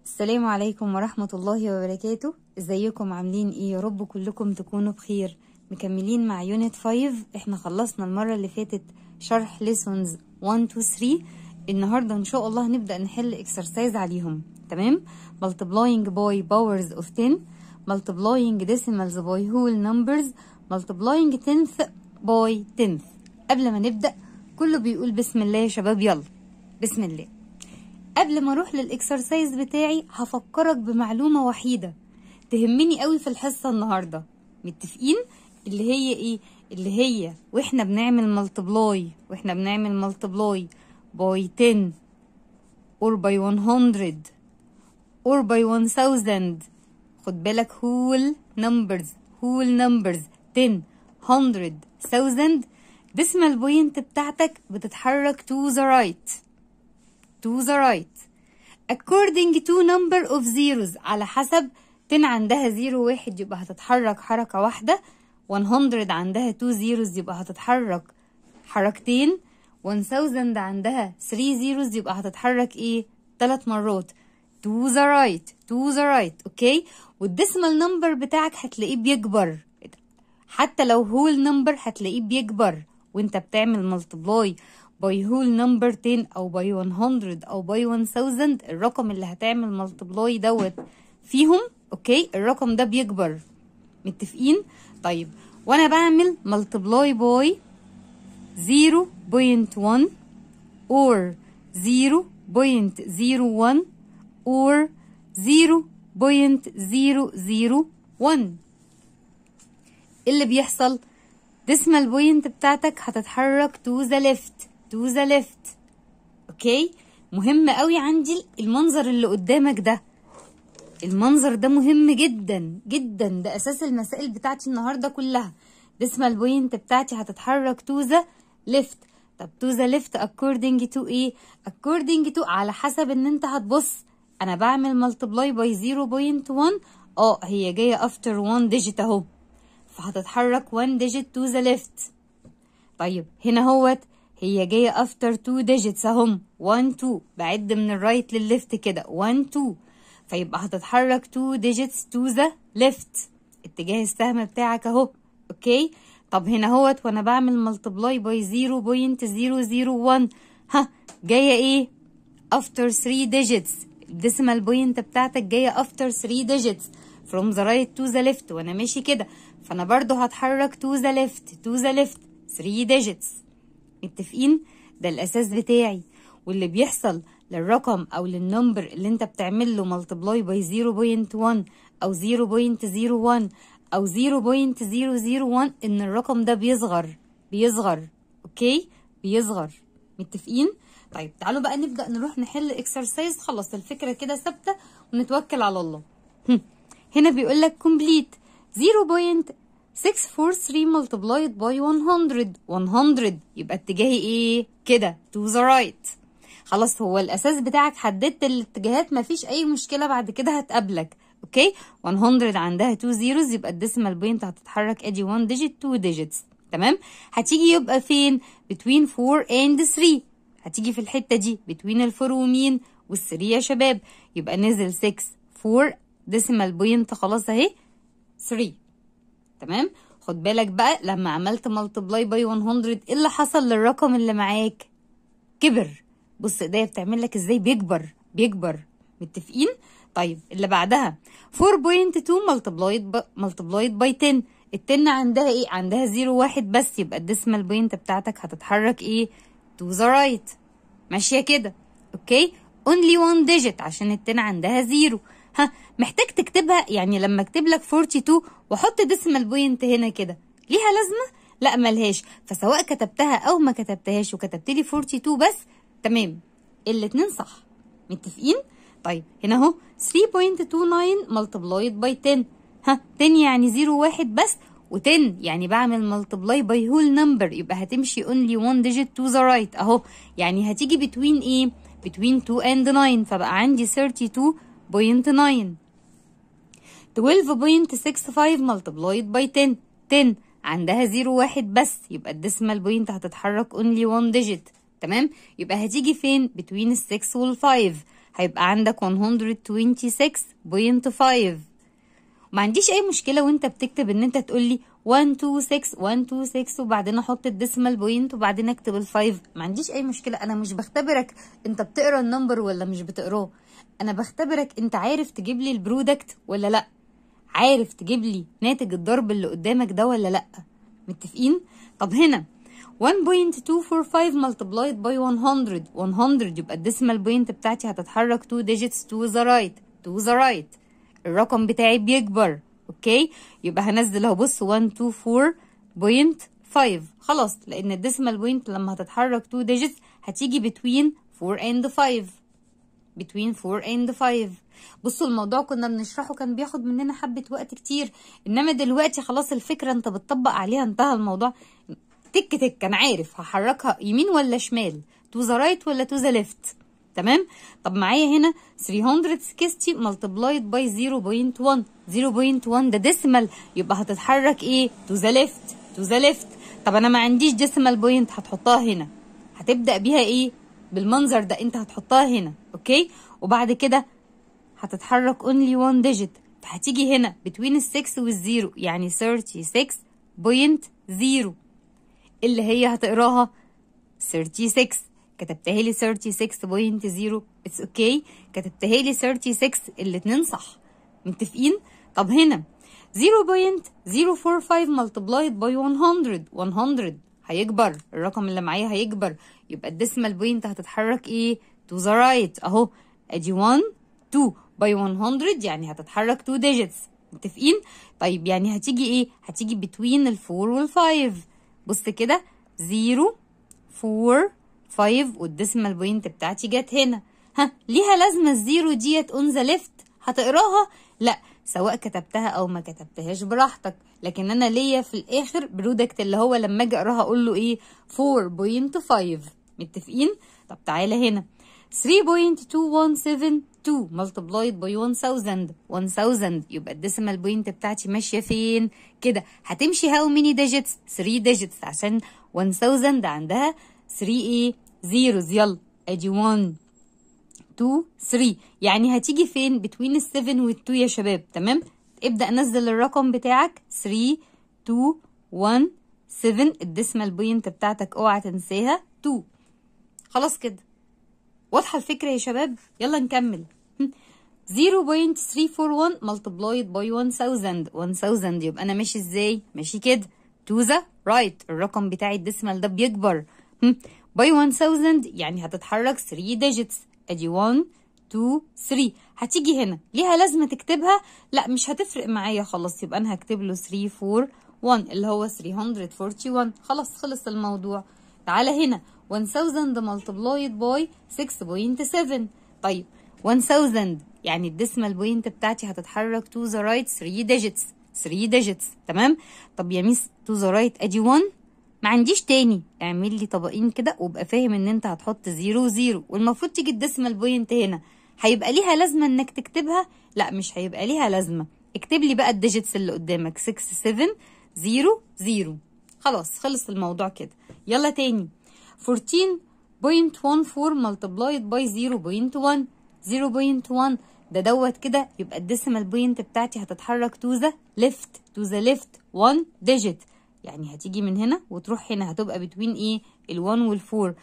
السلام عليكم ورحمة الله وبركاته ازيكم عاملين ايه يا رب كلكم تكونوا بخير مكملين مع يونت 5 احنا خلصنا المرة اللي فاتت شرح ليسونز 1 2 3 النهاردة ان شاء الله هنبدأ نحل اكسرسايز عليهم تمام multiplying by powers of 10 multiplying decimals by whole numbers multiplying tenth by tenth قبل ما نبدأ كله بيقول بسم الله يا شباب يلا بسم الله قبل ما اروح للاكسرسايز بتاعي هفكرك بمعلومه وحيده تهمني قوي في الحصه النهارده متفقين اللي هي ايه اللي هي واحنا بنعمل ملتبلاي واحنا بنعمل ملتبلاي باي 10 or by 100 or by 1000 خد بالك whole numbers whole numbers 10 100 1000 decimal point بتاعتك بتتحرك to the right to the right according to number of zeros على حسب 10 عندها زيرو واحد يبقى هتتحرك حركة واحدة 100 عندها 2 zeros يبقى هتتحرك حركتين 1000 عندها 3 zeros يبقى هتتحرك ايه ثلاث مرات to the right to the right اوكي والديسمال نمبر بتاعك هتلاقيه بيكبر حتى لو هول نمبر هتلاقيه بيكبر وانت بتعمل ملتبلاي باي هول نمبر 10 او باي 100 او باي 1000 الرقم اللي هتعمل ملتبلاي دوت فيهم اوكي الرقم ده بيكبر متفقين طيب وانا بعمل ملتبلاي باي 0.1 or 0.01 or 0.001 اللي بيحصل decimal point بتاعتك هتتحرك to the left to the left اوكي مهم قوي عندي المنظر اللي قدامك ده المنظر ده مهم جدا جدا ده اساس المسائل بتاعتي النهارده كلها decimal point بتاعتي هتتحرك to the left طب to the left according to ايه according to على حسب ان انت هتبص انا بعمل multiply by 0.1 اه هي جايه after 1 digit اهو فهتتحرك 1 digit to the left طيب هنا هوت هي جاية after 2 digits اهم 1 2 بعد من الرايت للليفت كده 1 2 فيبقى هتتحرك 2 digits to the left اتجاه السهم بتاعك اهو اوكي طب هنا هوت وانا بعمل multiply by 0.001 ها جاية ايه after 3 digits الديسيمال بوينت بتاعتك جاية after 3 digits from the right to the left وانا ماشي كده فانا برضو هتحرك to the left to the left 3 digits متفقين ده الاساس بتاعي واللي بيحصل للرقم او للنمبر اللي انت بتعمل له ملتبلاي باي 0.1 او 0.01 او 0.001 ان الرقم ده بيصغر بيصغر اوكي بيصغر متفقين طيب تعالوا بقى نبدا نروح نحل اكسرسايز خلاص الفكره كده ثابته ونتوكل على الله هنا بيقول لك complete 0.643 multiplied by 100 100 يبقى اتجاهي ايه كده to the right خلاص هو الاساس بتاعك حددت الاتجاهات مفيش اي مشكله بعد كده هتقابلك اوكي 100 عندها 2 zeros يبقى الديسيمال بوينت هتتحرك ادي 1 digit 2 digits تمام هتيجي يبقى فين between 4 and 3 هتيجي في الحته دي between الفور ومين وال3 يا شباب يبقى نزل 6 4 ديسيمال بوينت خلاص اهي 3 تمام خد بالك بقى لما عملت ملتبلاي باي 100 ايه اللي حصل للرقم اللي معاك كبر بص ايديا بتعمل لك ازاي بيكبر بيكبر متفقين طيب اللي بعدها 4.2 ملتبلايد ملتبلايد باي 10 ال 10 عندها ايه عندها 0 واحد بس يبقى الديسمال بوينت بتاعتك هتتحرك ايه تو ذا رايت ماشيه كده اوكي اونلي 1 ديجيت عشان ال 10 عندها 0 ها محتاج تكتبها يعني لما اكتب لك 42 واحط ديسمال بوينت هنا كده ليها لازمه لا ملهاش فسواء كتبتها او ما كتبتهاش وكتبت لي 42 بس تمام الاتنين صح متفقين طيب هنا اهو 3.29 ملتبلايد باي 10 ها 10 يعني 0 واحد بس و10 يعني بعمل ملتبلاي باي هول نمبر يبقى هتمشي only 1 digit to the right اهو يعني هتيجي between ايه between 2 and 9 فبقى عندي 32 0.9 12.65 multiplied by 10 10 عندها 0 واحد بس يبقى الديسمال بوينت هتتحرك only 1 digit تمام يبقى هتيجي فين between ال 6 وال 5 هيبقى عندك 126.5 ما عنديش اي مشكله وانت بتكتب ان انت تقول لي 126 126 وبعدين احط الديسمال بوينت وبعدين اكتب الفايف ما عنديش اي مشكله انا مش بختبرك انت بتقرا النمبر ولا مش بتقراه انا بختبرك انت عارف تجيب لي البرودكت ولا لا عارف تجيب لي ناتج الضرب اللي قدامك ده ولا لا متفقين طب هنا 1.245 multiplied by 100 100 يبقى الديسمال بوينت بتاعتي هتتحرك 2 digits to the right to the right الرقم بتاعي بيكبر اوكي يبقى هنزل اهو بص 124.5 خلاص لان الديسمال بوينت لما هتتحرك 2 digits هتيجي between 4 and 5 between 4 and 5 بصوا الموضوع كنا بنشرحه كان بياخد مننا حبة وقت كتير انما دلوقتي خلاص الفكرة انت بتطبق عليها انتهى الموضوع تك تك انا عارف هحركها يمين ولا شمال تو ذا رايت ولا تو ذا ليفت تمام طب معايا هنا 360 multiplied by 0.1 0.1 ده ديسمال يبقى هتتحرك ايه تو ذا ليفت تو ذا ليفت طب انا ما عنديش ديسمال بوينت هتحطها هنا هتبدا بيها ايه بالمنظر ده انت هتحطها هنا اوكي وبعد كده هتتحرك only one digit فهتيجي هنا between ال 6 والزيرو يعني 36.0 اللي هي هتقراها 36 كتبتها لي 36.0 اتس اوكي okay. كتبتها لي 36 الاتنين صح متفقين طب هنا 0.045 multiplied by 100 100 هيكبر الرقم اللي معايا هيكبر يبقى الديسمال بوينت هتتحرك ايه to the right اهو ادي 1 2 by 100 يعني هتتحرك 2 digits متفقين طيب يعني هتيجي ايه هتيجي between ال 4 وال 5 بص كده 0 4 5 والديسمال بوينت بتاعتي جت هنا ها ليها لازمه الزيرو ديت اون ذا ليفت هتقراها لا سواء كتبتها او ما كتبتهاش براحتك لكن انا ليا في الاخر برودكت اللي هو لما اجي اقراها اقول له ايه 4.5 متفقين طب تعالى هنا 3.2172 multiplied by 1000 1000 يبقى الديسمال بوينت بتاعتي ماشيه فين كده هتمشي هاو ميني ديجيتس 3 ديجيتس عشان 1000 عندها 3 ايه زيروز يلا ادي 1 2 3 يعني هتيجي فين بتوين ال 7 وال 2 يا شباب تمام ابدا نزل الرقم بتاعك 3 2 1 7 الديسمال بوينت بتاعتك اوعى تنساها 2 خلاص كده واضحه الفكره يا شباب يلا نكمل 0.341 multiplied by 1000 1000 يبقى انا ماشي ازاي ماشي كده to the right الرقم بتاعي الديسمال ده بيكبر باي 1000 يعني هتتحرك 3 digits ادي 1 2 3 هتيجي هنا ليها لازمه تكتبها لا مش هتفرق معايا خلاص يبقى انا هكتب له 3 4 1 اللي هو 341 خلاص خلص الموضوع تعالى هنا 1000 multiplied by 6.7 طيب 1000 يعني الديسمال بوينت بتاعتي هتتحرك to the right 3 digits 3 digits تمام طب يا ميس to the right ادي 1 ما عنديش تاني اعمل لي طبقين كده وابقى فاهم ان انت هتحط زيرو وزيرو والمفروض تيجي الديسمال بوينت هنا هيبقى ليها لازمه انك تكتبها لا مش هيبقى ليها لازمه اكتب لي بقى الديجيتس اللي قدامك 6 7 0 0 خلاص خلص الموضوع كده يلا تاني 14.14 multiplied by 0.1 0.1 ده دوت كده يبقى الديسمال بوينت بتاعتي هتتحرك to the left to the left 1 digit يعني هتيجي من هنا وتروح هنا هتبقى بتوين ايه ال1 وال4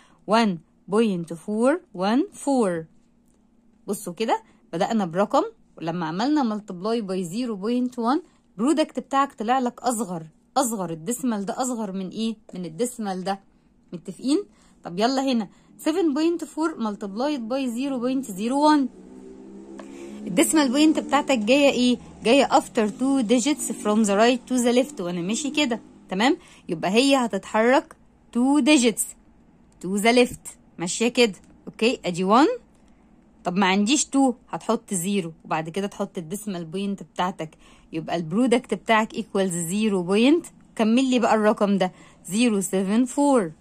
1.414 بصوا كده بدأنا برقم ولما عملنا ملتبلاي باي 0.1 برودكت بتاعك طلع لك اصغر اصغر الديسمال ده اصغر من ايه من الديسمال ده متفقين طب يلا هنا 7.4 ملتبلايد باي 0.01 الديسمال بوينت بتاعتك جايه ايه جايه after two digits from the right to the left وانا ماشي كده تمام يبقى هي هتتحرك 2 digits to the left ماشيه كده اوكي ادي 1 طب ما عنديش 2 هتحط 0 وبعد كده تحط الديسمال بوينت بتاعتك يبقى البرودكت بتاعك equals 0 بوينت كمل لي بقى الرقم ده 074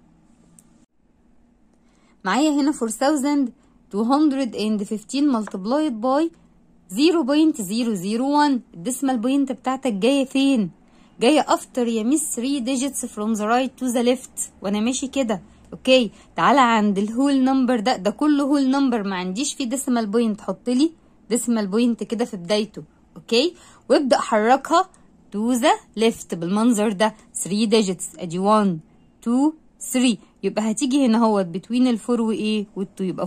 معايا هنا 4215 multiplied by 0.001 الديسمال بوينت بتاعتك جايه فين جايه افتر يا ميس 3 digits from the right to the left وانا ماشي كده اوكي تعالى عند الهول نمبر ده ده كله هول نمبر ما عنديش فيه ديسيمال بوينت حط لي ديسيمال بوينت كده في بدايته اوكي وابدا حركها تو ذا ليفت بالمنظر ده 3 ديجيتس ادي 1 2 3 يبقى هتيجي هنا اهوت بتوين الفور وايه وال2 يبقى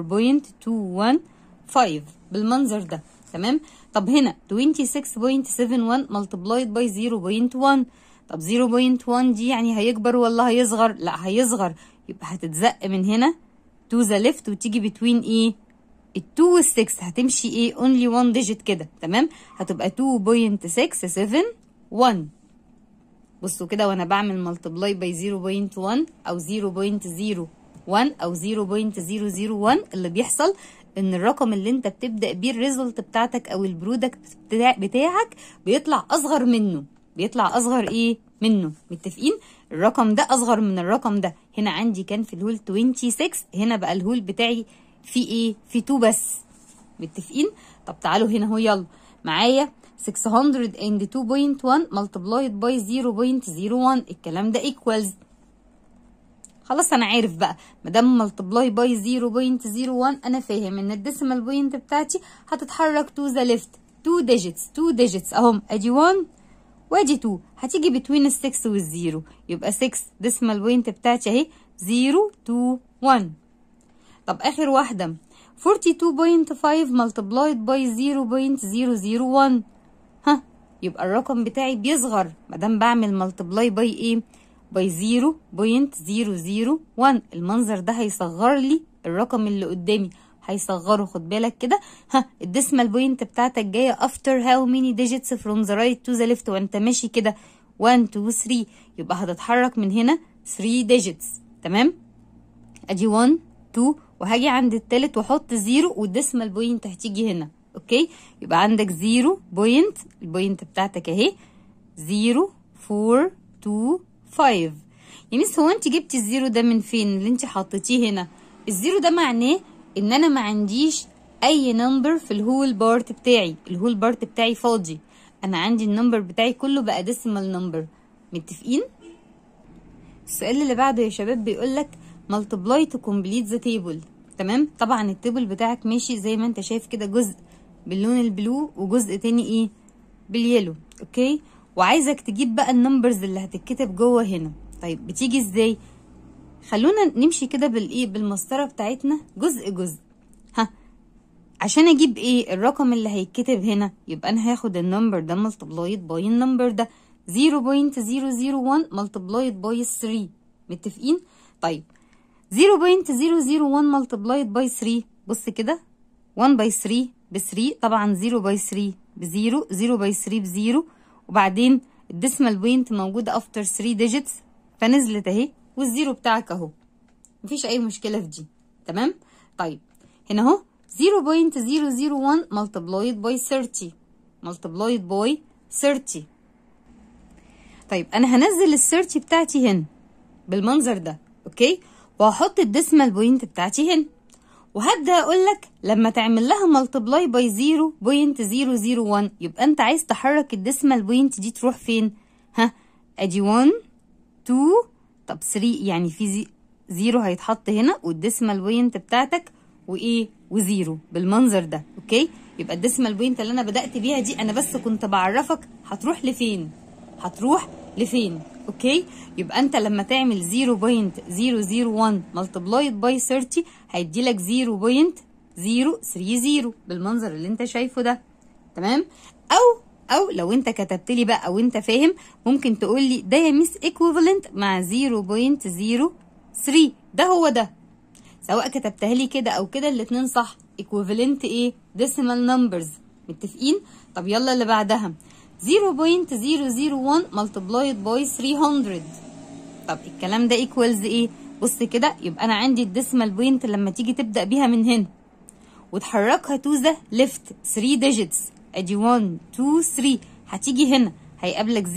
4.215 بالمنظر ده تمام طب هنا 26.71 ملتبلايد باي 0.1 طب 0.1 دي يعني هيكبر ولا هيصغر لا هيصغر يبقى هتتزق من هنا تو ذا ليفت وتيجي بتوين ايه ال2 وال6 هتمشي ايه only one digit كده تمام هتبقى 2.671 بصوا كده وانا بعمل ملتبلاي باي 0.1 او 0.01 او 0.001 اللي بيحصل ان الرقم اللي انت بتبدا بيه الريزلت بتاعتك او البرودكت بتاع بتاعك بيطلع اصغر منه بيطلع اصغر ايه منه متفقين الرقم ده اصغر من الرقم ده هنا عندي كان في الهول 26 هنا بقى الهول بتاعي في ايه في 2 بس متفقين طب تعالوا هنا اهو يلا معايا 602.1 multiplied by 0.01 الكلام ده equals خلاص انا عارف بقى ما دام ملتبلاي باي 0.01 انا فاهم ان الديسيمال بوينت بتاعتي هتتحرك تو ذا ليفت 2 ديجيتس 2 ديجيتس اهم ادي 1 وادي 2 هتيجي بتوين ال 6 والزيرو يبقى 6 ديسيمال بوينت بتاعتي اهي 0 2 1 طب اخر واحده 42.5 multiplied by 0.001 ها يبقى الرقم بتاعي بيصغر ما دام بعمل ملتبلاي باي ايه باي 0.001 المنظر ده هيصغر لي الرقم اللي قدامي هيصغره خد بالك كده ها الديسمال بوينت بتاعتك جايه after how many digits from the right to the left وانت ماشي كده 1 2 3 يبقى هتتحرك من هنا 3 digits تمام ادي 1 2 وهاجي عند التالت واحط زيرو والديسمال بوينت هتيجي هنا اوكي يبقى عندك زيرو بوينت البوينت بتاعتك اهي زيرو فور تو فايف يا ميس هو انت جبتي الزيرو ده من فين اللي انت حطيتيه هنا الزيرو ده معناه ان انا ما عنديش اي نمبر في الهول بارت بتاعي الهول بارت بتاعي فاضي انا عندي النمبر بتاعي كله بقى ديسيمال نمبر متفقين السؤال اللي بعده يا شباب بيقول لك multiply to complete the table تمام طبعا التيبل بتاعك ماشي زي ما انت شايف كده جزء باللون البلو وجزء تاني ايه باليلو اوكي وعايزك تجيب بقى النمبرز اللي هتتكتب جوه هنا طيب بتيجي ازاي خلونا نمشي كده بالايه بالمسطره بتاعتنا جزء جزء ها عشان اجيب ايه الرقم اللي هيتكتب هنا يبقى انا هاخد النمبر ده ملتبلايد باي النمبر ده 0.001 ملتبلايد باي 3 متفقين طيب 0.001 multiplied by 3 بص كده 1 by 3 ب 3 طبعا 0 by 3 ب 0 0 by 3 ب 0 وبعدين الديسمال بوينت موجودة after 3 digits فنزلت اهي والزيرو بتاعك اهو مفيش اي مشكلة في دي تمام طيب هنا اهو 0.001 multiplied by 30 multiplied by 30 طيب انا هنزل ال 30 بتاعتي هنا بالمنظر ده اوكي وهحط الديسمال بوينت بتاعتي هنا وهبدا اقول لك لما تعمل لها ملتبلاي باي 0.001 يبقى انت عايز تحرك الديسمال بوينت دي تروح فين ها ادي 1 2 طب 3 يعني في زي زيرو هيتحط هنا والديسمال بوينت بتاعتك وايه وزيرو بالمنظر ده اوكي يبقى الديسمال بوينت اللي انا بدات بيها دي انا بس كنت بعرفك هتروح لفين هتروح لفين اوكي يبقى انت لما تعمل 0.001 ملتبلايد باي 30 هيدي لك 0.030 بالمنظر اللي انت شايفه ده تمام او او لو انت كتبت لي بقى او انت فاهم ممكن تقول لي ده يا ميس ايكويفالنت مع 0.03 ده هو ده سواء كتبتها لي كده او كده الاتنين صح ايكويفالنت ايه ديسيمال نمبرز متفقين طب يلا اللي بعدها 0.001 multiplied by 300 طب الكلام ده equals ايه بص كده يبقى انا عندي الديسمال بوينت لما تيجي تبدا بيها من هنا وتحركها تو ذا ليفت 3 digits ادي 1 2 3 هتيجي هنا هيقابلك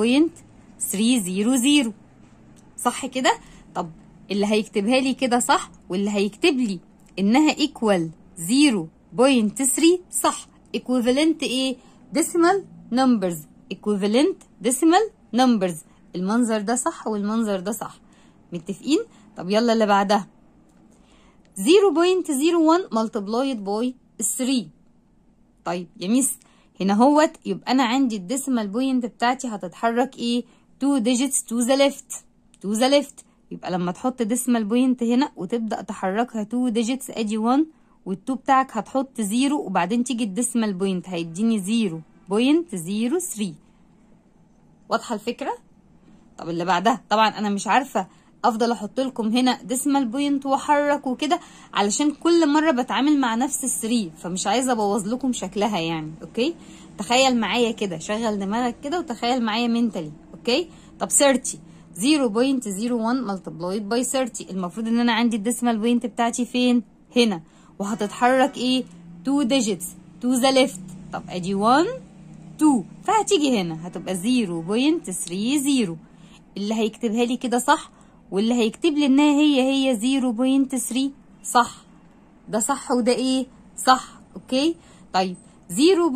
0.300 صح كده طب اللي هيكتبها لي كده صح واللي هيكتب لي انها equal 0.3 صح equivalent ايه decimal numbers equivalent decimal numbers المنظر ده صح والمنظر ده صح متفقين طب يلا اللي بعدها 0.01 multiplied by 3 طيب يا ميس هنا هوت يبقى انا عندي الديسيمال بوينت بتاعتي هتتحرك ايه 2 digits to the left to the left يبقى لما تحط ديسيمال بوينت هنا وتبدا تحركها 2 digits ادي 1 وال2 بتاعك هتحط 0 وبعدين تيجي الديسيمال بوينت هيديني 0.03 واضحه الفكره طب اللي بعدها طبعا انا مش عارفه افضل احط لكم هنا ديسمال بوينت واحرك وكده علشان كل مره بتعامل مع نفس الثري فمش عايزه ابوظ لكم شكلها يعني اوكي تخيل معايا كده شغل دماغك كده وتخيل معايا منتلي اوكي طب 30 0.01 multiplied by 30 المفروض ان انا عندي الديسمال بوينت بتاعتي فين هنا وهتتحرك ايه 2 digits to the left طب ادي 1 2 فهتيجي هنا هتبقى 0.30 اللي هيكتبها لي كده صح واللي هيكتب لي انها هي هي 0.3 صح ده صح وده ايه صح اوكي طيب 0.01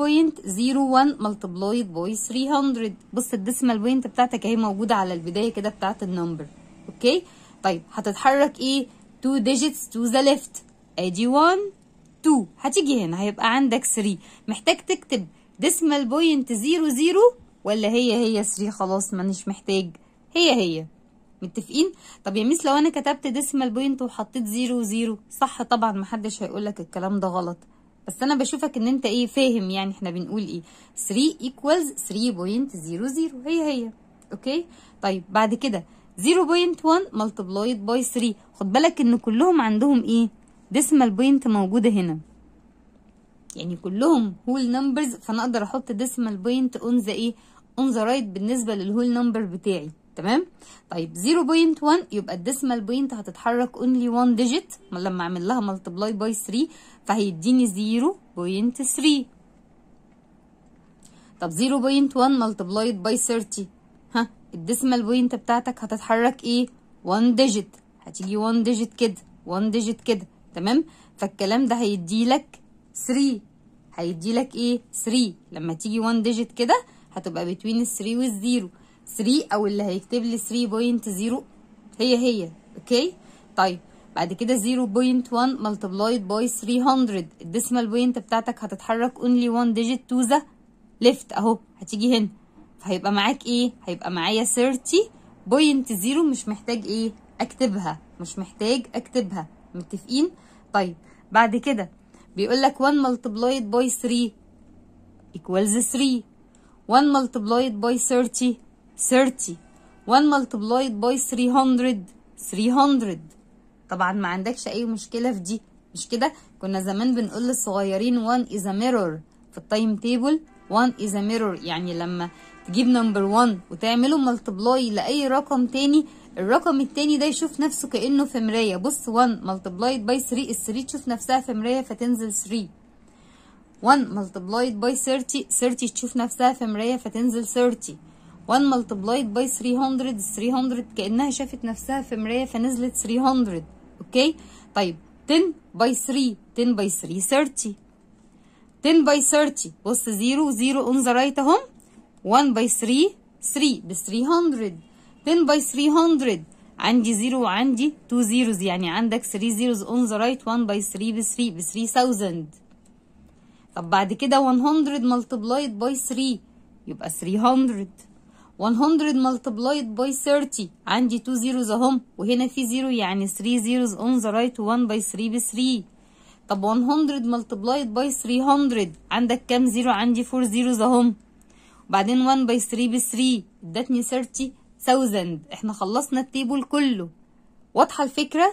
multiplied by 300 بص الديسمال بوينت بتاعتك اهي موجوده على البدايه كده بتاعت النمبر اوكي طيب هتتحرك ايه 2 digits to the left ادي 1 2 هتيجي هنا هيبقى عندك 3 محتاج تكتب ديسمال بوينت 0 0 ولا هي هي 3 خلاص مانيش محتاج هي هي متفقين طب يا ميس لو انا كتبت ديسمال بوينت وحطيت زيرو زيرو صح طبعا محدش هيقولك الكلام ده غلط بس انا بشوفك ان انت ايه فاهم يعني احنا بنقول ايه 3 equals 3.00 هي هي اوكي طيب بعد كده 0.1 multiplied by 3 خد بالك ان كلهم عندهم ايه ديسمال بوينت موجوده هنا يعني كلهم هول نمبرز فانا اقدر احط ديسمال بوينت اون ذا ايه اون ذا رايت بالنسبه للهول نمبر بتاعي تمام طيب 0.1 يبقى الديسمال بوينت هتتحرك اونلي 1 ديجيت لما اعمل لها ملتبلاي باي 3 فهيديني 0.3 طب 0.1 ملتبلايد باي 30 ها الديسمال بوينت بتاعتك هتتحرك ايه 1 ديجيت هتيجي 1 ديجيت كده 1 ديجيت كده تمام فالكلام ده هيديلك 3 هيديلك ايه 3 لما تيجي 1 ديجيت كده هتبقى بين ال 3 والزيرو 3 او اللي هيكتب لي 3.0 هي هي اوكي طيب بعد كده 0.1 multiplied by 300 الديسمال بوينت بتاعتك هتتحرك only 1 digit to the left اهو هتيجي هنا فهيبقى معاك ايه هيبقى معايا 30.0 مش محتاج ايه اكتبها مش محتاج اكتبها متفقين طيب بعد كده بيقول لك 1 multiplied by 3 equals 3 1 multiplied by 30 30 1 multiplied by 300 300 طبعا ما عندكش اي مشكله في دي مش كده كنا زمان بنقول للصغيرين 1 is a mirror في التايم تيبل 1 is a mirror يعني لما تجيب نمبر 1 وتعمله ملتبلاي لاي رقم تاني الرقم التاني ده يشوف نفسه كانه في مرايه بص 1 ملتبلايد باي 3 ال 3 تشوف نفسها في مرايه فتنزل 3 1 ملتبلايد باي 30 30 تشوف نفسها في مرايه فتنزل 30 1 multiplied by 300 300 كأنها شافت نفسها في مراية فنزلت 300 اوكي طيب 10 by 3 10 by 3 30 10 by 30 بص 0 0 on the right اهم 1 by 3 3 ب 300 10 by 300 عندي 0 وعندي 2 zeros يعني عندك 3 zeros on the right 1 by 3 ب 3 ب 3000 طب بعد كده 100 multiplied by 3 يبقى 300 100 multiplied by 30 عندي 2 zeros اهم وهنا في 0 يعني 3 zeros on the right 1 by 3 ب 3 طب 100 multiplied by 300 عندك كام زيرو عندي 4 zeros اهم وبعدين 1 by 3 ب 3 ادتني 30000 احنا خلصنا التيبل كله واضحه الفكره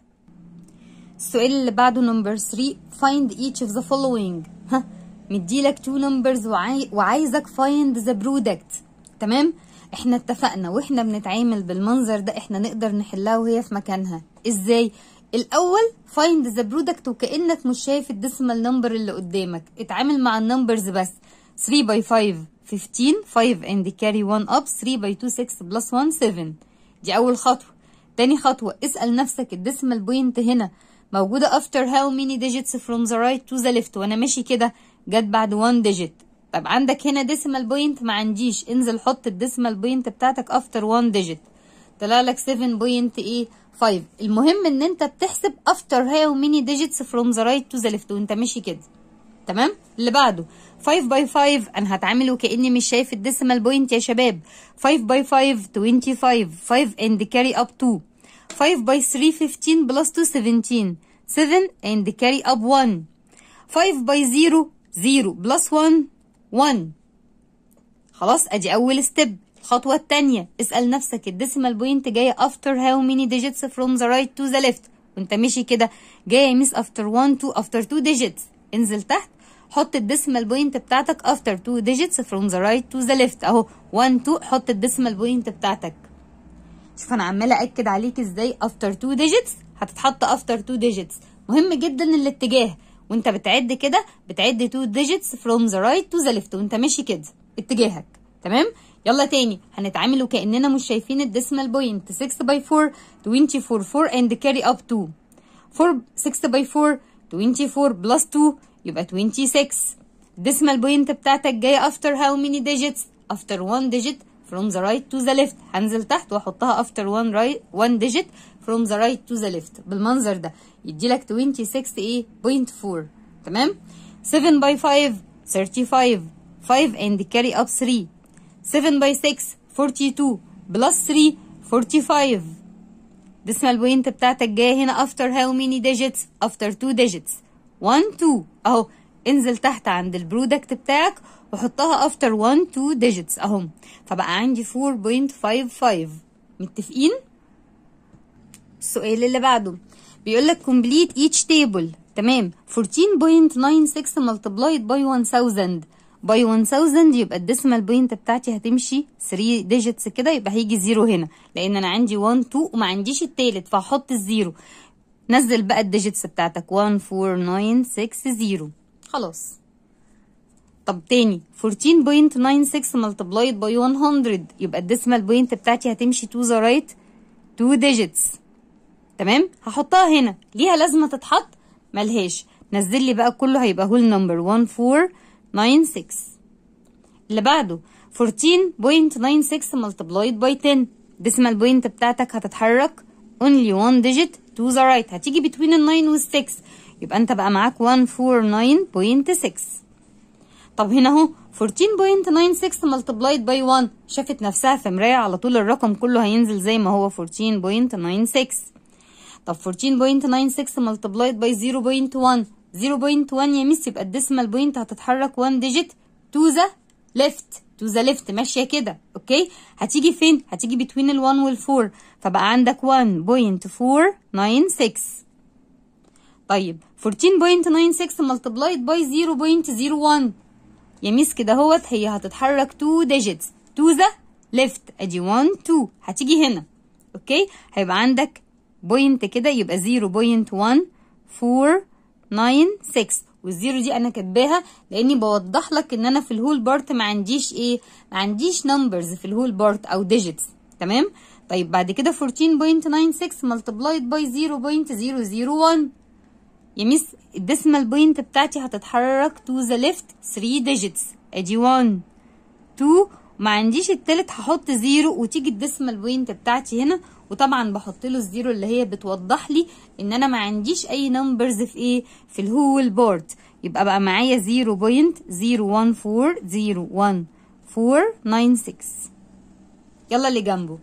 السؤال اللي بعده نمبر 3 find each of the following ها مديلك two numbers وعاي... وعايزك find the product تمام احنا اتفقنا واحنا بنتعامل بالمنظر ده احنا نقدر نحلها وهي في مكانها ازاي الاول find the product وكانك مش شايف الديسمال نمبر اللي قدامك اتعامل مع النمبرز بس 3 by 5 15 5 and carry 1 up 3 by 2 6 plus 1 7 دي اول خطوه تاني خطوه اسال نفسك الديسمال بوينت هنا موجوده after how many digits from the right to the left وانا ماشي كده جت بعد 1 digit طب عندك هنا ديسيمال بوينت ما عنديش انزل حط الديسيمال بوينت بتاعتك افتر 1 ديجيت طلع لك 7 بوينت ايه 5 المهم ان انت بتحسب after how many digits from the right to the left وانت ماشي كده تمام اللي بعده 5 باي 5 انا هتعامل وكاني مش شايف الديسيمال بوينت يا شباب 5 باي 5 25 5 and carry up 2 5 باي 3 15 plus 2 17 7 and carry up 1 5 باي 0 0 plus 1 1 خلاص ادي اول ستيب الخطوة التانية اسأل نفسك الديسيمال بوينت جاية after how many digits from the right to the left وانت ماشي كده جاية ميس after 1 2 after 2 digits انزل تحت حط الديسيمال بوينت بتاعتك after 2 digits from the right to the left اهو 1 2 حط الديسيمال بوينت بتاعتك شوف انا عمالة اكد عليك ازاي after 2 digits هتتحط after 2 digits مهم جدا الاتجاه وانت بتعد كده بتعد 2 digits from the right to the left وانت ماشي كده اتجاهك تمام يلا تاني هنتعامل وكأننا مش شايفين الديسمال بوينت 6 باي 4 24 4 and carry up 2 4 6 باي 4 24 بلس 2 يبقى 26 الديسمال بوينت بتاعتك جاية after how many digits after 1 digit from the right to the left هنزل تحت واحطها after 1 right 1 digit from the right to the left بالمنظر ده يدي لك 26 ايه بوينت 4 تمام 7 باي 5 35 5 and carry up 3 7 by 6 42 plus 3 45 decimal point بتاعتك جايه هنا after how many digits after 2 digits 1 2 اهو انزل تحت عند البرودكت بتاعك وحطها after 1 2 digits اهو فبقى عندي 4.55 متفقين السؤال اللي بعده بيقول لك complete each table تمام 14.96 multiplied by 1000 باي 1000 يبقى الديسيمال بوينت بتاعتي هتمشي 3 ديجيتس كده يبقى هيجي زيرو هنا لان انا عندي 1 2 وما عنديش التالت فهحط الزيرو نزل بقى الديجيتس بتاعتك 1 4 9 6 0 خلاص طب تاني 14.96 multiplied by 100 يبقى الديسيمال بوينت بتاعتي هتمشي to the right 2 digits تمام هحطها هنا ليها لازمه تتحط ملهاش نزل لي بقى كله هيبقى هول نمبر 1 4 9 6 اللي بعده 14.96 multiplied by 10 decimal point بتاعتك هتتحرك only one digit to the right هتيجي between ال 9 وال 6 يبقى انت بقى معاك 149.6 طب هنا اهو 14.96 multiplied by 1 شافت نفسها في مراية على طول الرقم كله هينزل زي ما هو 14.96 طب 14.96 multiplied by 0.1 0.1 يا ميس يبقى الديسمال بوينت هتتحرك 1 ديجيت تو ذا ليفت تو ذا ليفت ماشيه كده اوكي هتيجي فين هتيجي بتوين ال1 وال4 فبقى عندك 1.496 طيب 14.96 multiplied by 0.01 يا ميس كده اهوت هي هتتحرك 2 ديجيتس تو ذا ليفت ادي 1 2 هتيجي هنا اوكي هيبقى عندك بوينت كده يبقى 0.1 9 6 والزيرو دي انا كاتباها لاني بوضح لك ان انا في الهول بارت ما عنديش ايه ما عنديش نمبرز في الهول بارت او ديجيتس تمام طيب بعد كده 14.96 multiplied by 0.001 يا ميس الديسمال بوينت بتاعتي هتتحرك تو ذا ليفت 3 ديجيتس ادي 1 2 ما عنديش التالت هحط زيرو وتيجي الديسمال بوينت بتاعتي هنا وطبعا بحط له الزيرو اللي هي بتوضح لي ان انا ما عنديش اي نمبرز في ايه في الهول بورد يبقى بقى معايا 0.01401496 يلا اللي جنبه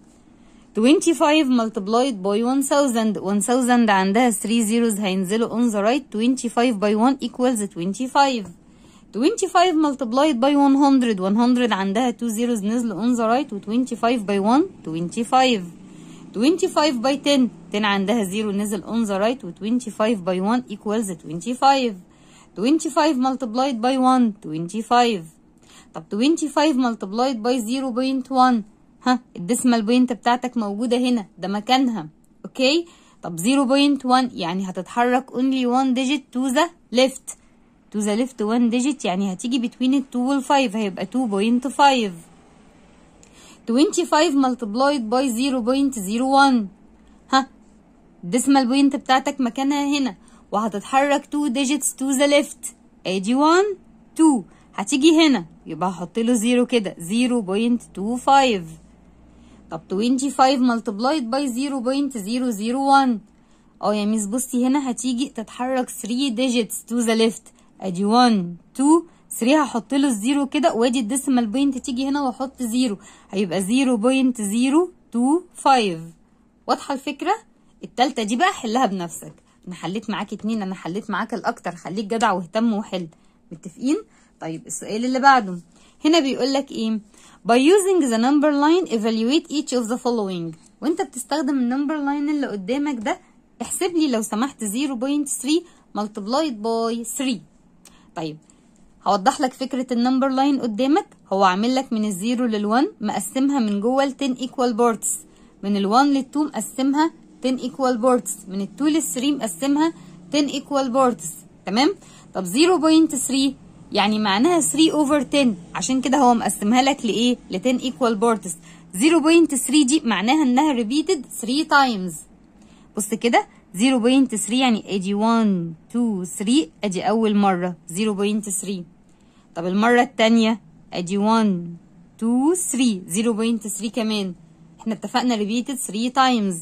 25 multiplied by 1000 1000 عندها 3 zeros هينزلوا on the right 25 by 1 equals 25 25 multiplied by 100 100 عندها 2 zeros نزلوا on the right و 25 by 1 25 25 by 10 10 عندها 0 نزل on the right و 25 by 1 equals 25 25 multiplied by 1 25 طب 25 multiplied by 0.1 ها الديسمال بوينت بتاعتك موجودة هنا ده مكانها اوكي طب 0.1 يعني هتتحرك only one digit to the left to the left one digit يعني هتيجي between ال 2 وال 5 هيبقى 2.5 25 multiplied by 0.01 ها الديسمال بوينت بتاعتك مكانها هنا وهتتحرك 2 digits to the left ادي 1 2 هتيجي هنا يبقى هحط له 0 كده 0.25 طب 25 multiplied by 0.001 اه يا ميس بصي هنا هتيجي تتحرك 3 digits to the left ادي 1 2 3 هحط له الزيرو كده وادي الديسيمال بوينت تيجي هنا واحط زيرو هيبقى 0.025 واضحه الفكره التالتة دي بقى حلها بنفسك انا حليت معاك اتنين انا حليت معاك الاكتر خليك جدع واهتم وحل متفقين طيب السؤال اللي بعده هنا بيقول لك ايه by using the number line evaluate each of the following وانت بتستخدم النمبر لاين اللي قدامك ده احسب لي لو سمحت 0.3 multiplied by 3 طيب هوضح لك فكرة النمبر لاين قدامك هو عامل لك من الزيرو للون مقسمها من جوه ل 10 equal parts من ال1 لل2 مقسمها 10 equal parts من ال2 لل3 مقسمها 10 equal parts تمام طب 0.3 يعني معناها 3 over 10 عشان كده هو مقسمها لك لايه ل 10 equal parts 0.3 دي معناها انها repeated 3 times بص كده 0.3 يعني ادي 1 2 3 ادي اول مره 0.3 طب المره الثانيه ادي 1 2 3 0.3 كمان احنا اتفقنا repeated 3 times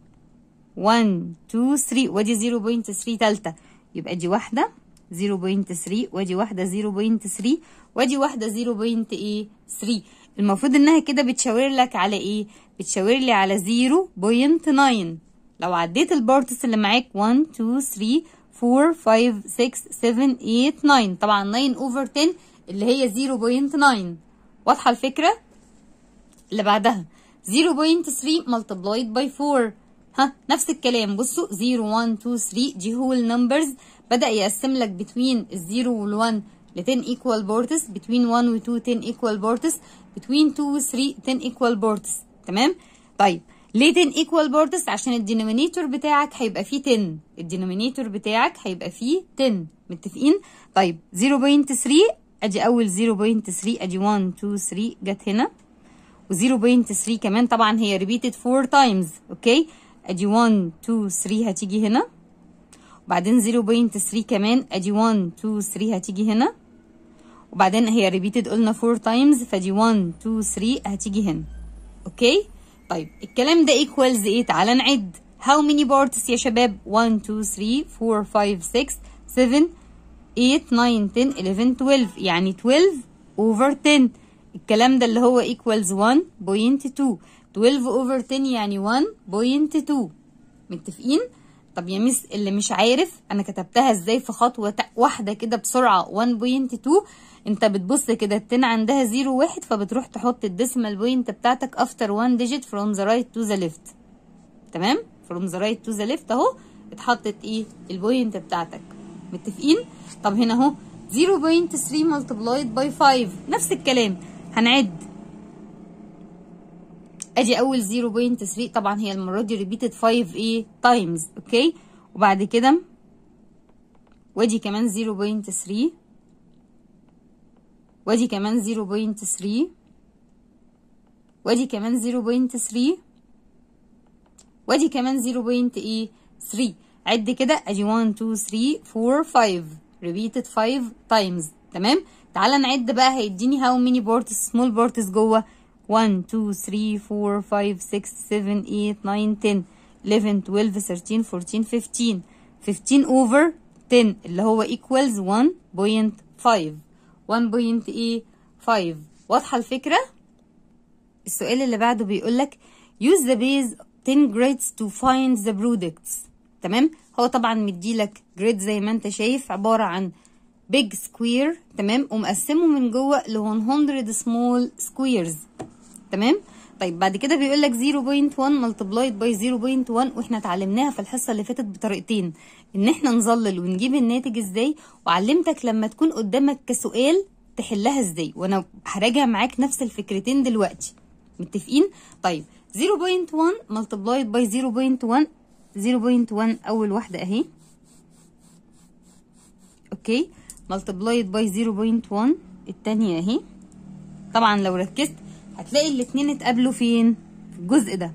1 2 3 وادي 0.3 تالتة يبقى دي واحدة 0.3 وادي واحدة 0.3 وادي واحدة 0.3 المفروض انها كده بتشاور لك على ايه بتشاور لي على 0.9 لو عديت البارتس اللي معاك 1 2 3 4 5 6 7 8 9 طبعا 9 اوفر 10 اللي هي 0.9 واضحة الفكرة اللي بعدها 0.3 multiplied by 4 ها نفس الكلام بصوا 0 1 2 3 دي هو النمبرز بدأ يقسم لك بين الزيرو وال1 ل 10 equal parts between 1 و 2 10 equal parts between 2 و 3 10 equal parts تمام طيب ليه 10 equal parts عشان الدينومينيتور بتاعك هيبقى فيه 10 الدينومينيتور بتاعك هيبقى فيه 10 متفقين طيب 0.3 ادي اول 0.3 ادي 1 2 3 جت هنا و0.3 كمان طبعا هي repeated 4 times اوكي ادي 1 2 3 هتيجي هنا وبعدين 0.3 كمان ادي 1 2 3 هتيجي هنا وبعدين هي repeated قلنا 4 times فدي 1 2 3 هتيجي هنا اوكي طيب الكلام ده equals ايه تعالى نعد how many parts يا شباب 1 2 3 4 5 6 7 8 9 10 11 12 يعني 12 over 10 الكلام ده اللي هو equals 1.2 12 over 10 يعني 1.2 متفقين طب يا ميس اللي مش عارف انا كتبتها ازاي في خطوه واحده كده بسرعه 1.2 انت بتبص كده التن عندها 0 1 فبتروح تحط الديسيمال بوينت بتاعتك افتر 1 digit from the right to the left تمام from the right to the left اهو اتحطت ايه البوينت بتاعتك متفقين طب هنا اهو 0.3 multiplied by 5 نفس الكلام هنعد ادي اول 0.3 طبعا هي المره دي ريبيتد 5 ايه تايمز اوكي وبعد كده وادي كمان 0.3 وادي كمان 0.3 وادي كمان 0.3 وادي كمان 0.3 عد كده ادي 1 2 3 4 5 repeated 5 times تمام تعالى نعد بقى هيديني how many parts small parts جوه 1 2 3 4 5 6 7 8 9 10 11 12 13 14 15 15 over 10 اللي هو equals 1.5 1.5 واضحة الفكرة؟ السؤال اللي بعده بيقول لك use the base 10 grids to find the products تمام؟ هو طبعا مديلك جريد زي ما انت شايف عبارة عن big square تمام ومقسمه من جوه ل 100 small squares تمام طيب بعد كده بيقول لك 0.1 multiplied by 0.1 واحنا اتعلمناها في الحصه اللي فاتت بطريقتين ان احنا نظلل ونجيب الناتج ازاي وعلمتك لما تكون قدامك كسؤال تحلها ازاي وانا هراجع معاك نفس الفكرتين دلوقتي متفقين طيب 0.1 multiplied by 0.1 0.1 اول واحده اهي اوكي multiplied by 0.1 التانية اهي طبعا لو ركزت هتلاقي الاتنين اتقابلوا فين في الجزء ده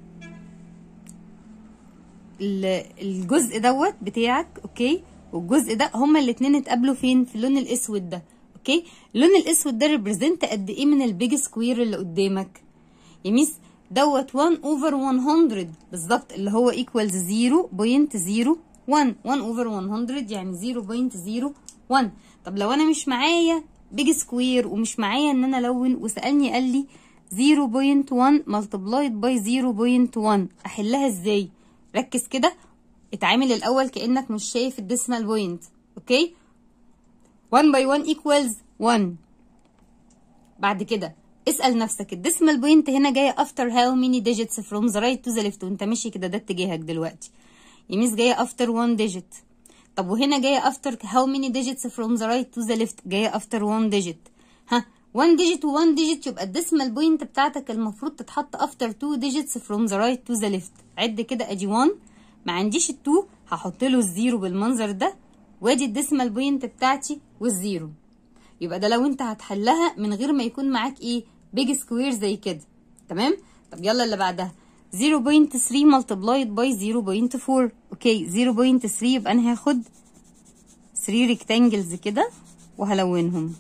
الجزء دوت بتاعك اوكي والجزء ده هما الاتنين اتقابلوا فين في اللون الاسود ده اوكي اللون الاسود ده ريبريزنت قد ايه من البيج سكوير اللي قدامك يا ميس دوت 1 اوفر 100 بالظبط اللي هو ايكوالز 0.01 1 اوفر 100 يعني 0.01 طب لو انا مش معايا بيج سكوير ومش معايا ان انا الون وسالني قال لي 0.1 ملتبلايد باي 0.1 احلها ازاي ركز كده اتعامل الاول كانك مش شايف الديسمال بوينت اوكي 1 باي 1 ايكوالز 1 بعد كده اسال نفسك الديسمال بوينت هنا جايه افتر هاو ماني ديجيتس فروم ذا رايت تو ذا ليفت وانت ماشي كده ده اتجاهك دلوقتي يميس جايه افتر 1 ديجيت طب وهنا جايه افتر هاو ماني ديجيتس فروم ذا رايت تو ذا ليفت جايه افتر 1 ديجيت ها 1 ديجيت و1 ديجيت يبقى الديسمال بوينت بتاعتك المفروض تتحط افتر 2 ديجيتس فروم ذا رايت تو ذا ليفت عد كده ادي 1 ما عنديش ال2 هحط له الزيرو بالمنظر ده وادي الديسمال بوينت بتاعتي والزيرو يبقى ده لو انت هتحلها من غير ما يكون معاك ايه بيج سكوير زي كده تمام طب يلا اللي بعدها 0.3 multiplied by 0.4 اوكي 0.3 يبقى انا هاخد 3 ريكتانجلز كده وهلونهم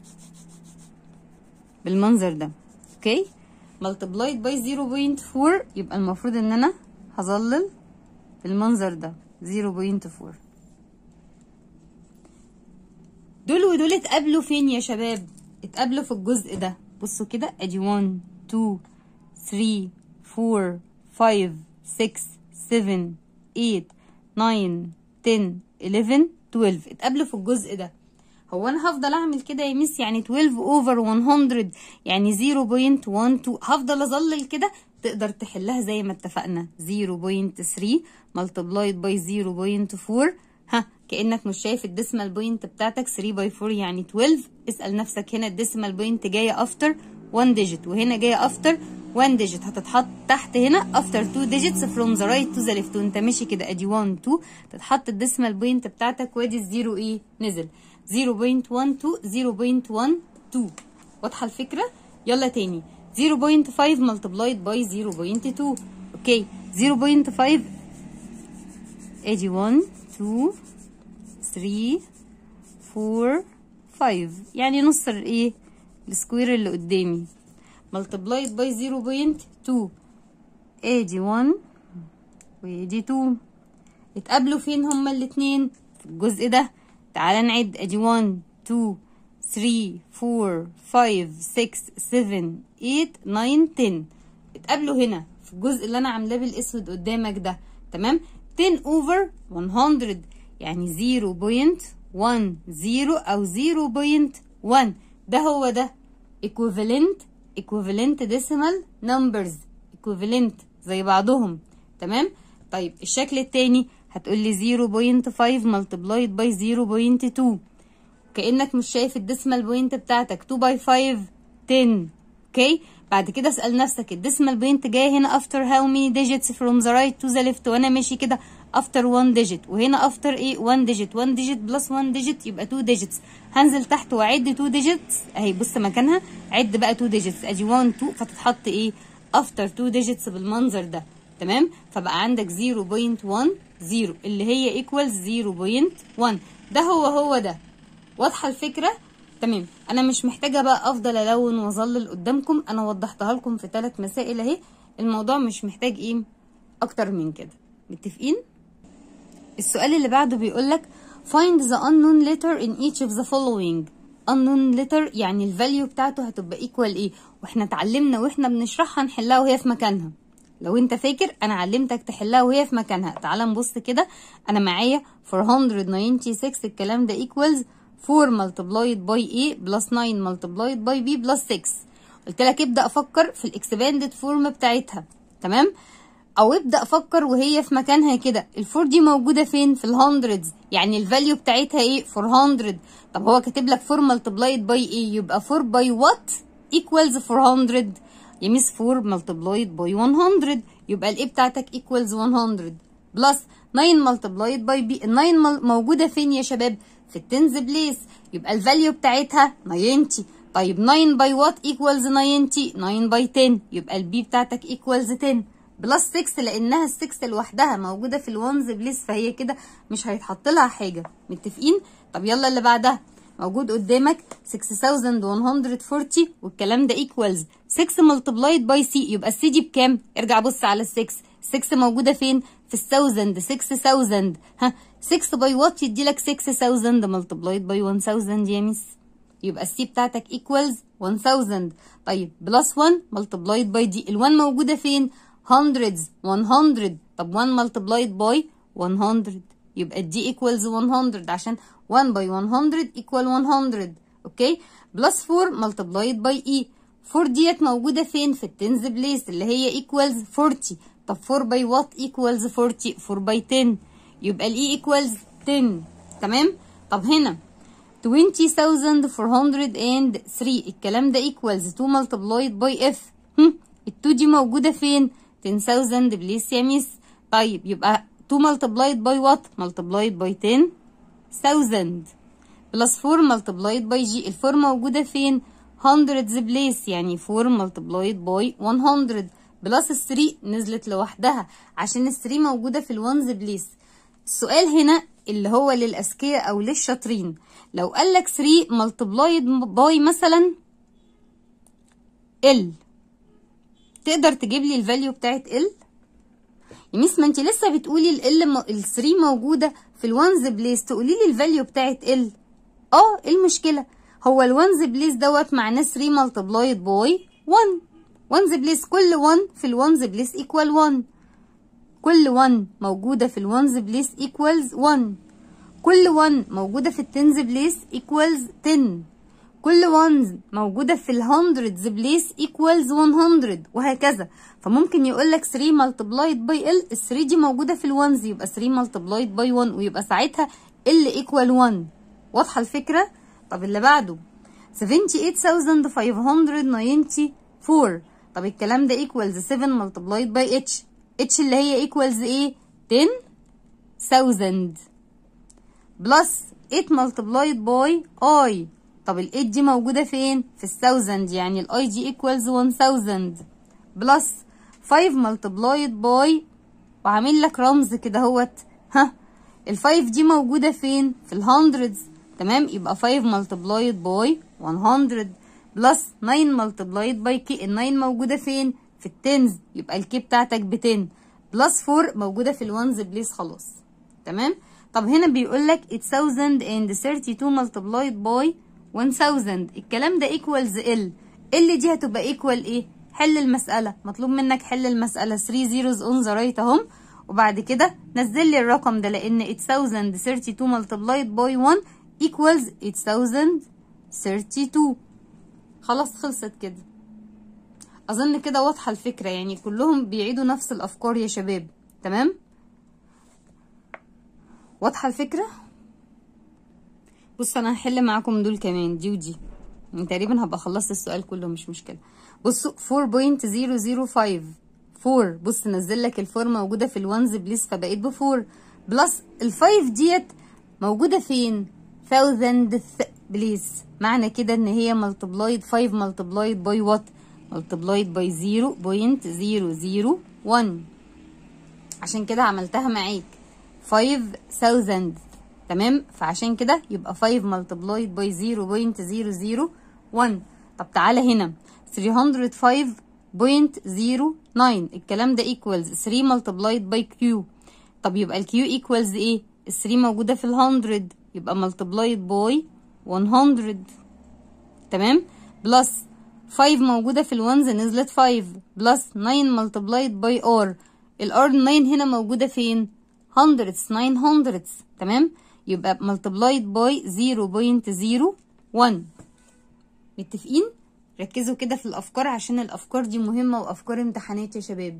بالمنظر ده اوكي multiplied by 0.4 يبقى المفروض ان انا هظلل بالمنظر ده 0.4 دول ودول اتقابلوا فين يا شباب اتقابلوا في الجزء ده بصوا كده ادي 1 2 3 4 5 6 7 8 9 10 11 12 اتقابلوا في الجزء ده هو انا هفضل اعمل كده يا ميس يعني 12 اوفر 100 يعني 0.12 هفضل اظلل كده تقدر تحلها زي ما اتفقنا 0.3 multiplied by 0.4 ها كانك مش شايف الديسمال بوينت بتاعتك 3 باي 4 يعني 12 اسال نفسك هنا الديسمال بوينت جايه افتر 1 ديجيت وهنا جايه افتر 1 ديجيت هتتحط تحت هنا افتر 2 ديجيتس فروم ذا رايت تو ذا ليفت وانت ماشي كده ادي 1 2 تتحط الديسمال بوينت بتاعتك وادي الزيرو ايه نزل 0.12 0.12 واضحه الفكره يلا تاني 0.5 multiplied by 0.2 اوكي 0.5 ادي 1 2 3 4 5 يعني نص الايه السكوير اللي قدامي multiplied by 0.2 ادي 1 وادي 2 اتقابلوا فين هما الاتنين في الجزء ده تعال نعد ادي 1 2 3 4 5 6 7 8 9 10 اتقابلوا هنا في الجزء اللي انا عاملاه بالاسود قدامك ده تمام 10 over 100 يعني 0.10 او 0.1 ده هو ده equivalent equivalent decimal numbers equivalent زي بعضهم تمام طيب الشكل التاني هتقولي 0.5 multiplied by 0.2 كأنك مش شايف الديسمال بوينت بتاعتك 2 باي 5 10 اوكي بعد كده اسأل نفسك الديسمال بوينت جاية هنا after how many digits from the right to the left وانا ماشي كده after 1 digit وهنا after ايه 1 digit 1 digit plus 1 digit يبقى 2 digits هنزل تحت واعد 2 digits اهي بص مكانها عد بقى 2 digits ادي 1 2 فتتحط ايه after 2 digits بالمنظر ده تمام فبقى عندك 0.10 اللي هي equals 0.1 ده هو هو ده واضحه الفكره تمام انا مش محتاجه بقى افضل الون واظلل قدامكم انا وضحتها لكم في ثلاث مسائل اهي الموضوع مش محتاج ايه اكتر من كده متفقين السؤال اللي بعده بيقول لك find the unknown letter in each of the following unknown letter يعني الفاليو بتاعته هتبقى equal ايه واحنا اتعلمنا واحنا بنشرحها نحلها وهي في مكانها لو انت فاكر انا علمتك تحلها وهي في مكانها تعال نبص كده انا معايا 496 الكلام ده equals 4 multiplied by a plus 9 multiplied by b plus 6 قلت لك ابدا افكر في الاكسباندد فورم بتاعتها تمام او ابدا افكر وهي في مكانها كده الفور دي موجوده فين في الهندردز يعني الفاليو بتاعتها ايه 400 طب هو كاتب لك 4 multiplied by ايه يبقى 4 by what equals 400 يميس 4 multiplied by 100 يبقى الايه بتاعتك equals 100 بلس 9 multiplied by b ال 9 موجوده فين يا شباب في التنز بليس يبقى الفاليو بتاعتها 90 طيب 9 باي وات ايكوالز 90 9 باي 10 يبقى البي بتاعتك ايكوالز 10 بلس 6 لانها ال 6 لوحدها موجوده في الوانز بليس فهي كده مش هيتحط لها حاجه متفقين طب يلا اللي بعدها موجود قدامك 6140 والكلام ده equals 6 multiplied by c يبقى السي دي بكام ارجع بص على ال 6 6 موجوده فين في ال 1000 6000 ها 6 باي وات يدي لك 6000 multiplied by 1000 يا ميس يبقى السي بتاعتك equals 1000 طيب بلس 1 multiplied by دي ال 1 موجوده فين hundreds 100 طب 1 multiplied by 100 يبقى دي equals 100 عشان 1 by 100 equal 100 اوكي بلس 4 multiplied by e 4 ديت موجودة فين في التنز بليس اللي هي equals 40 طب 4 by what equals 40 4 by 10 يبقى ال e equals 10 تمام طب هنا 20403 الكلام ده equals 2 multiplied by f هم ال 2 دي موجودة فين 10000 بليس يا ميس طيب يبقى 2 multiplied by what multiplied by 10,000 plus 4 multiplied by g ال 4 موجودة فين hundreds place يعني 4 multiplied by 100 بلس ال 3 نزلت لوحدها عشان ال 3 موجودة في الونز بليس السؤال هنا اللي هو للأذكياء أو للشاطرين لو قال لك 3 multiplied by مثلا ال تقدر تجيب لي الفاليو بتاعت ال يا ميس ما انت لسه بتقولي ال ال ال 3 موجوده في الونز بليس تقولي لي الفاليو بتاعت ال اه ايه المشكله هو الونز بليس دوت معناه 3 ملتبلايد باي 1 ونز بليس كل 1 في الونز بليس ايكوال 1 كل 1 موجوده في الونز بليس ايكوالز 1 كل 1 موجوده في التنز بليس ايكوالز 10 كل 1 موجودة في الهندردز بليس equals 100 وهكذا فممكن يقول لك 3 multiplied by L ال 3 دي موجودة في الونز يبقى 3 multiplied by 1 ويبقى ساعتها L equal 1 واضحة الفكرة؟ طب اللي بعده 78594 طب الكلام ده equals 7 multiplied by H H اللي هي equals ايه؟ 10000 بلس 8 multiplied by I طب ال 8 دي موجودة فين؟ في الثاوزند يعني ال I دي equals 1000 بلس 5 multiplied by وعامل لك رمز كده اهوت ها ال 5 دي موجودة فين؟ في الهندردز تمام يبقى 5 multiplied by 100 بلس 9 multiplied by k ال 9 موجودة فين؟ في التنز يبقى الكي بتاعتك ب 10 بلس 4 موجودة في الونز بليس خلاص تمام؟ طب هنا بيقول لك 8032 multiplied by 1000 الكلام ده equals ال ال دي هتبقى equal ايه حل المسألة مطلوب منك حل المسألة 3 zeros on the right اهم وبعد كده نزل لي الرقم ده لان 8032 multiplied by 1 equals 8032 خلاص خلصت كده اظن كده واضحة الفكرة يعني كلهم بيعيدوا نفس الافكار يا شباب تمام واضحة الفكرة بص انا هحل معاكم دول كمان دي ودي يعني تقريبا هبقى خلصت السؤال كله مش مشكله بصوا 4.005 4 بص نزل لك الفور موجوده في الونز بليس فبقيت ب 4 بلس الفايف ديت موجوده فين thousandth بليس معنى كده ان هي ملتبلايد 5 ملتبلايد باي وات ملتبلايد باي 0.001 عشان كده عملتها معاك 5000 تمام فعشان كده يبقى 5 multiplied by 0.001 طب تعالى هنا 305.09 الكلام ده equals 3 multiplied by q طب يبقى ال q equals ايه ال 3 موجودة في ال 100 يبقى multiplied by 100 تمام بلس 5 موجودة في الونز نزلت 5 بلس 9 multiplied by r ال r 9 هنا موجودة فين hundreds 9 hundreds تمام يبقى multiplied by 0.01 متفقين ركزوا كده في الافكار عشان الافكار دي مهمه وافكار امتحانات يا شباب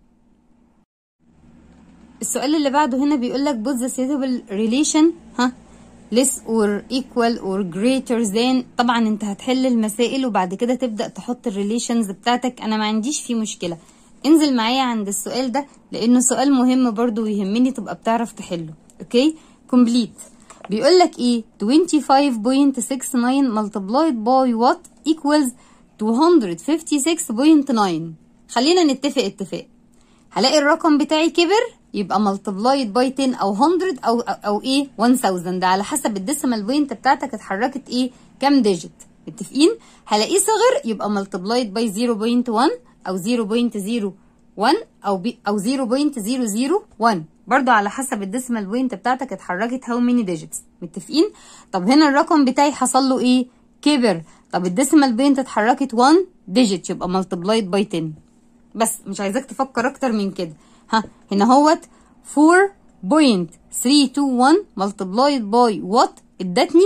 السؤال اللي بعده هنا بيقول لك put the suitable relation ها less or equal or greater than طبعا انت هتحل المسائل وبعد كده تبدا تحط الريليشنز بتاعتك انا ما عنديش فيه مشكله انزل معايا عند السؤال ده لانه سؤال مهم برضو ويهمني تبقى بتعرف تحله اوكي كومبليت بيقول لك ايه 25.69 multiplied by what equals 256.9 خلينا نتفق اتفاق هلاقي الرقم بتاعي كبر يبقى multiplied by 10 او 100 او او, أو ايه 1000 ده على حسب الديسيمال بوينت بتاعتك اتحركت ايه كام ديجيت متفقين هلاقيه صغر يبقى multiplied by 0.1 او 0.01 او بي او 0.001 برضو على حسب الديسيمال بوينت بتاعتك اتحركت هاو ماني ديجيتس متفقين طب هنا الرقم بتاعي حصل له ايه كبر طب الديسيمال بوينت اتحركت 1 ديجيت يبقى multiplied by 10 بس مش عايزاك تفكر اكتر من كده ها هنا اهوت 4.321 multiplied by what ادتني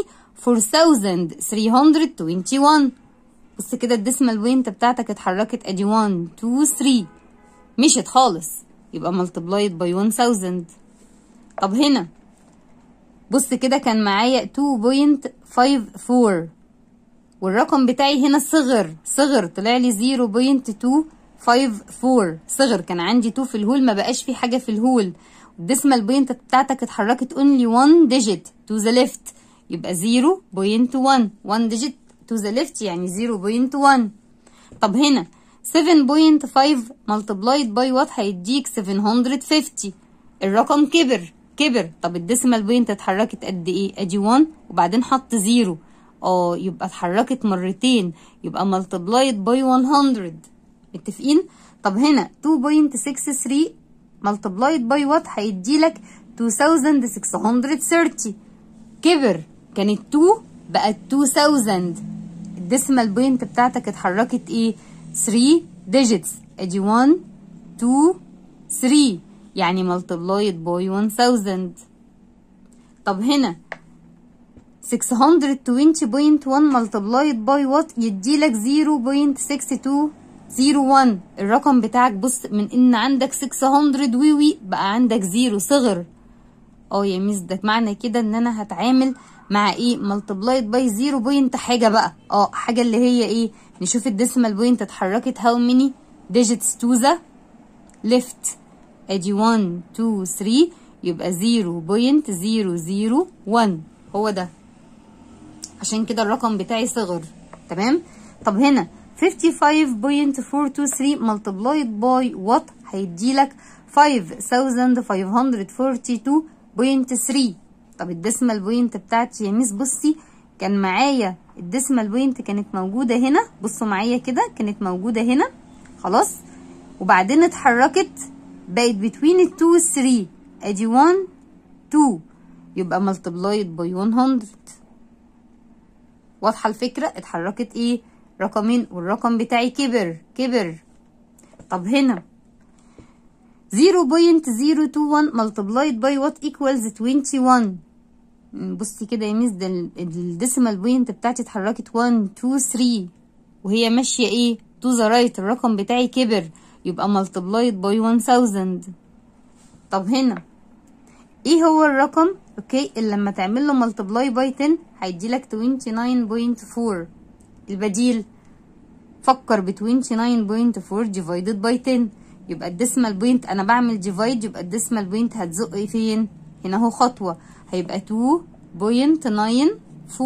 4321 بص كده الديسمال بوينت بتاعتك اتحركت ادي 1 2 3 مشت خالص يبقى multiplied by 1000 طب هنا بص كده كان معايا 2.54 والرقم بتاعي هنا صغر صغر طلع لي 0.254 صغر كان عندي 2 في الهول ما بقاش في حاجة في الهول الديسمال بوينت بتاعتك اتحركت only 1 digit to the left يبقى 0.1 1 digit to the left يعني 0.1 طب هنا 7.5 multiplied by what هيديك 750 الرقم كبر كبر طب الديسمال بوينت اتحركت قد ايه ادي 1 وبعدين حط 0 اه يبقى اتحركت مرتين يبقى multiplied by 100 متفقين طب هنا 2.63 multiplied by what هيديلك 2630 كبر كانت 2 بقت 2000 الديسمال بوينت بتاعتك اتحركت ايه 3 digits ادي 1 2 3 يعني multiplied by 1000 طب هنا 620.1 multiplied by what يديلك 0.6201 الرقم بتاعك بص من ان عندك 600 وي وي بقى عندك زيرو صغر اه يا ميس ده معنى كده ان انا هتعامل مع ايه multiplied by 0 بوينت حاجه بقى اه حاجه اللي هي ايه نشوف الديسمال بوينت اتحركت how many digits to the left ادي 1 2 3 يبقى 0.001 هو ده عشان كده الرقم بتاعي صغر تمام طب هنا 55.423 multiplied by what هيديلك 5542.3 طب الديسمال بوينت بتاعتي يا ميس بصي كان معايا الديسمال بوينت كانت موجودة هنا بصوا معايا كده كانت موجودة هنا خلاص وبعدين اتحركت بقت between ال 2 وال 3 ادي 1 2 يبقى multiplied by 100 واضحة الفكرة اتحركت ايه رقمين والرقم بتاعي كبر كبر طب هنا 0.021 multiplied by what equals 21 بصي كده يا ميس ده الديسيمال بوينت بتاعتي اتحركت 1 2 3 وهي ماشية ايه to the right الرقم بتاعي كبر يبقى multiplied by 1000 طب هنا ايه هو الرقم اوكي اللي لما تعمل له multiply by 10 هيديلك 29.4 البديل فكر ب 29.4 divided by 10 يبقى الديسمال بوينت انا بعمل ديفايد يبقى الديسمال بوينت هتزق فين هنا اهو خطوه هيبقى 2.94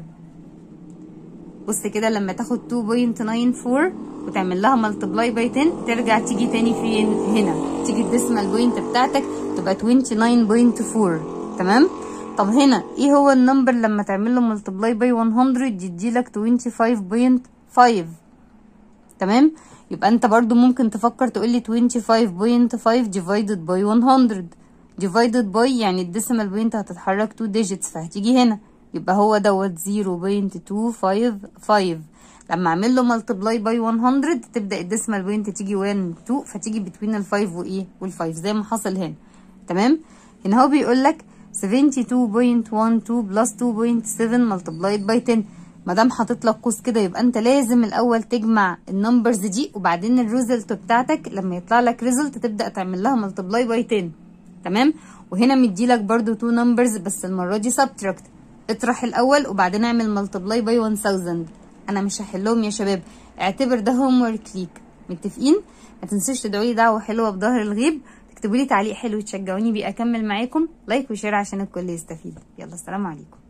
بص كده لما تاخد 2.94 وتعمل لها ملتبلاي باي 10 ترجع تيجي تاني فين هنا تيجي الديسمال بوينت بتاعتك تبقى 29.4 تمام طب هنا ايه هو النمبر لما تعمل له ملتبلاي باي 100 يديلك 25.5 تمام يبقى انت برضو ممكن تفكر تقولي 25.5 divided by 100 divided by يعني الديسيمال بوينت هتتحرك 2 digits فهتيجي هنا يبقى هو دوت 0.255 لما اعمل له multiply by 100 تبدا الديسيمال بوينت تيجي 1 2 فتيجي between ال 5 وايه وال 5 زي ما حصل هنا تمام هنا هو بيقول لك 72.12 plus 2.7 multiplied by 10 ما دام حاطط لك قوس كده يبقى انت لازم الاول تجمع النمبرز دي وبعدين الريزلت بتاعتك لما يطلع لك ريزلت تبدا تعمل لها ملتبلاي باي 10 تمام وهنا مديلك برضو تو نمبرز بس المره دي سبتراكت اطرح الاول وبعدين اعمل ملتبلاي باي 1000 انا مش هحلهم يا شباب اعتبر ده هوم ورك ليك متفقين ما تنسوش تدعوا لي دعوه حلوه بظهر الغيب تكتبوا لي تعليق حلو تشجعوني بيه اكمل معاكم لايك وشير عشان الكل يستفيد يلا السلام عليكم